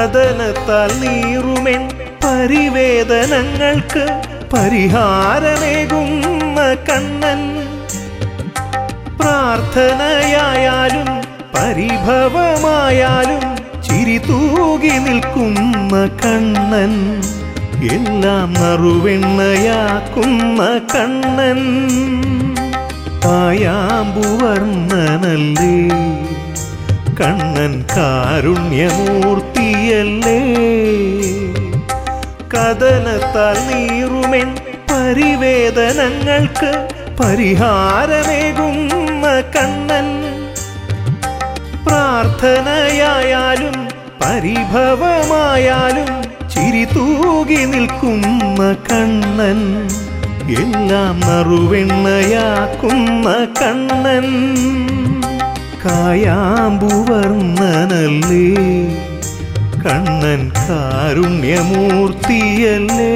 കഥനത്താൽ നീറുമെൻ പരിവേദനങ്ങൾക്ക് പരിഹാരമേകുന്ന കണ്ണൻ പ്രാർത്ഥനയായാലും പരിഭവമായാലും ചിരി തൂകി നിൽക്കുന്ന കണ്ണൻ എല്ലാം നറുവെണ്ണയാക്കുന്ന കണ്ണൻ കായാമ്പുവർണ്ണനല്ലേ കണ്ണൻ കാരുണ്യമൂർത്തിയല്ലേ കഥനത്താൽ നീറുമെൻ പരിവേദനങ്ങൾക്ക് പരിഹാരമേകുന്ന കണ്ണൻ പ്രാർത്ഥനയായാലും പരിഭവമായാലും ചിരി തൂകി നിൽക്കുന്ന കണ്ണൻ എല്ലാം നറുവെണ്ണയാക്കുന്ന കണ്ണൻ കായാമ്പുവർണ്ണനല്ലേ കണ്ണൻ കാരുണ്യമൂർത്തിയല്ലേ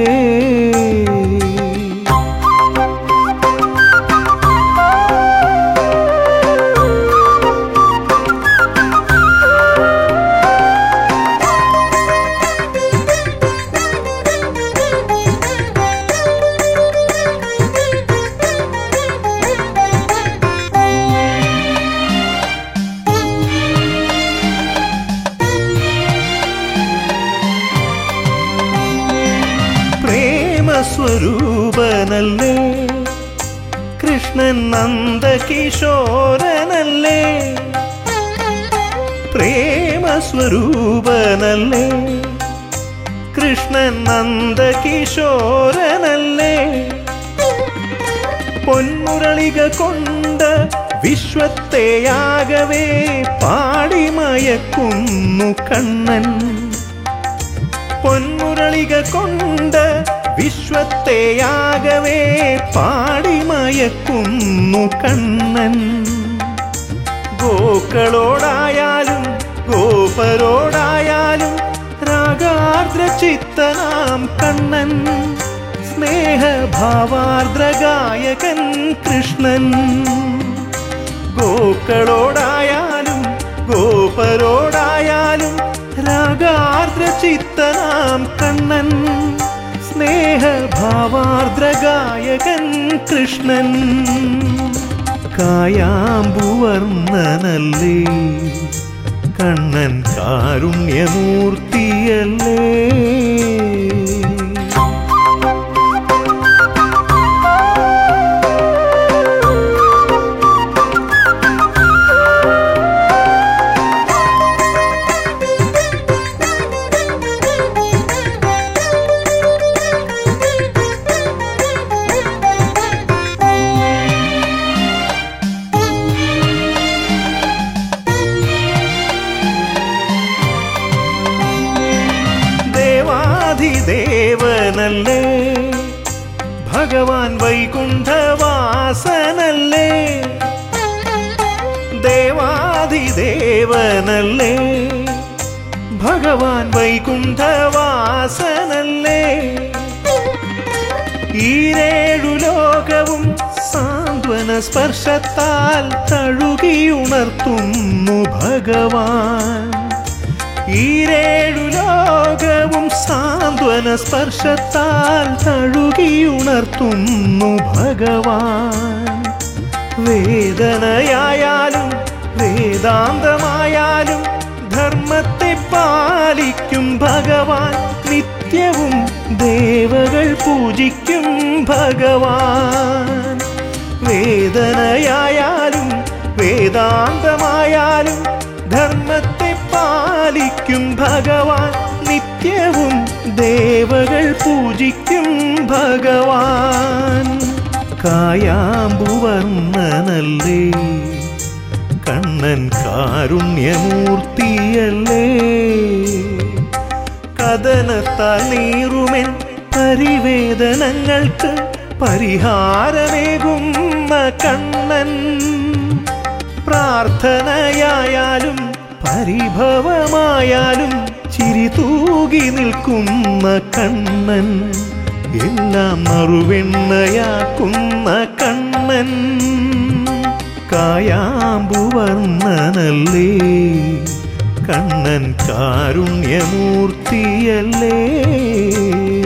പ്രേമസ്വരൂപനല്ലേ കൃഷ്ണൻ നന്ദകിശോരനല്ലേ പ്രേമസ്വരൂപനല്ലേ കൃഷ്ണൻ നന്ദകിശോരനല്ലേ പൊന്മുരളിക കൊണ്ട് വിശ്വത്തെയാകവേ പാടിമയക്കുന്നു കണ്ണൻ പൊന്മുരളിക കൊണ്ട് വിശ്വത്തെയാകവേ പാടിമയക്കുന്നു കണ്ണൻ ഗോക്കളോടായാലും ഗോപരോടായാലും രാഗാർദ്ര ചിത്തനാം കണ്ണൻ സ്നേഹഭാവാർദ്ര ഗായകൻ കൃഷ്ണൻ ഗോക്കളോടായാലും ഗോപരോടായാലും രാഗാർദ്ര ചിത്തനാം കണ്ണൻ സ്നേഹഭാവാർദ്ര ഗായകൻ കൃഷ്ണൻ കായാമ്പുവർണ്ണനല്ലേ കണ്ണൻ കാരുണ്യമൂർത്തിയല്ലേ ദേവാധിദേവനല്ലേ ഭഗവാൻ വൈകുണ്ഠവാസനല്ലേ ദേവാധിദേവനല്ലേ ഭഗവാൻ വൈകുണ്ഠവാസനല്ലേ ഈരേഴു ലോകവും സാന്ത്വന സ്പർശത്താൽ തഴുകിയുണർത്തുന്നു ഭഗവാൻ ഈരേഴു ലോകവും സാന്ത്വന സ്പർശത്താൽ തഴുകിയുണർത്തുന്നു ഭഗവാൻ വേദനയായാലും വേദാന്തമായാലും ധർമ്മത്തെ പാലിക്കും ഭഗവാൻ നിത്യവും ദേവകൾ പൂജിക്കും ഭഗവാൻ വേദനയായാലും വേദാന്തമായാലും ധർമ്മത്തെ പാലിക്കും ഭഗവാൻ നിത്യവും ദേവകൾ പൂജിക്കും ഭഗവാൻ കായാമ്പുവർണ്ണനല്ലേ കണ്ണൻ കാരുണ്യമൂർത്തിയല്ലേ കഥനത്താൽ നീറുമെൻ പരിവേദനങ്ങൾക്ക് പരിഹാരമേകുന്ന കണ്ണൻ പ്രാർത്ഥനയായാലും പരിഭവമായാലും ചിരി തൂകി നിൽക്കുന്ന കണ്ണൻ എല്ലാം മറുവെണ്ണയാക്കുന്ന കണ്ണൻ കായാമ്പുവർണ്ണനല്ലേ കണ്ണൻ കാരുണ്യമൂർത്തിയല്ലേ